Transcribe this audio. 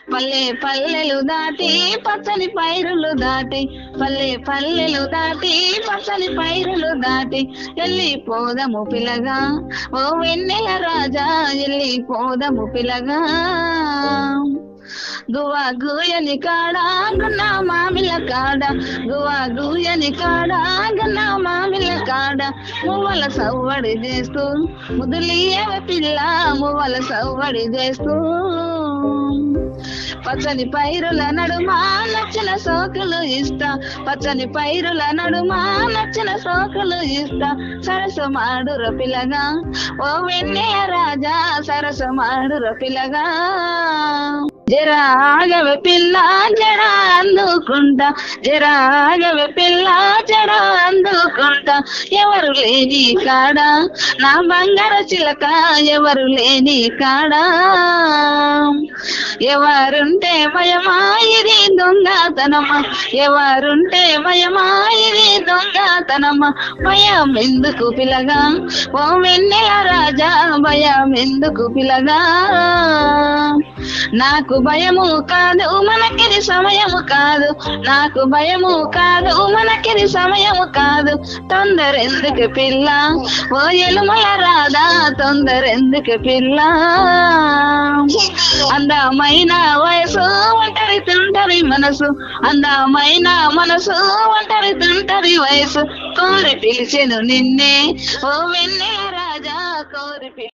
పల్లె పల్లెలు దాటి పచ్చని పైరులు దాటి పల్లె పల్లెలు దాటి పచ్చని పైరులు దాటి ఎల్లి పోదము పిల్లగా ఓ వెన్నెల రాజా ఎల్లి పోదము పిల్లగా గువా గుయని కాడ గున్న మామిల కాడ గువా గుయని కాడ గున్న మామిల కాడ మువ్వల సవ్వడి చేస్తూ ముదులియవ పిల్ల మువ్వల సవ్వడి చేస్తూ పచ్చని పైరుల నడుమా నచ్చిన సోకులు ఇస్తా పచ్చని పైరుల నడుమా నచ్చిన సోకులు ఇస్తా సరసు మాడుర పిల్లగా ఓ వెన్నెల రాజా సరసు మాడుర పిల్లగా జరా ఆగవే పిల్ల జడ అందుకుంటా జరా ఆగవే పిల్ల జడ అందుకుంటా ఎవరు లేని కాడ నా బంగార చిలక ఎవరు లేని కాడ ఎవరుంటే మయమా ఇది దొంగతనమా ఎవరుంటే మయమా ఇది దొంగతనమా భయం ఎందుకు పిలగా ఓ వెన్నెల రాజా భయం ఎందుకు పిలగా నాకు భయము కాదు మనకిది సమయము కాదు నాకు భయము కాదు మనకిది సమయము కాదు తొందర ఎందుకు పిల్ల ఓ ఎలుమల రాదా తొందర ఎందుకు పిల్ల అందమైన వయసు ఒంటరి తుంటరి మనసు అందమైన మనసు ఒంటరి తుంటరి వయసు కోరి పిలిచెను నిన్నే ఓ వెన్నెల రాజా కోరి పిలి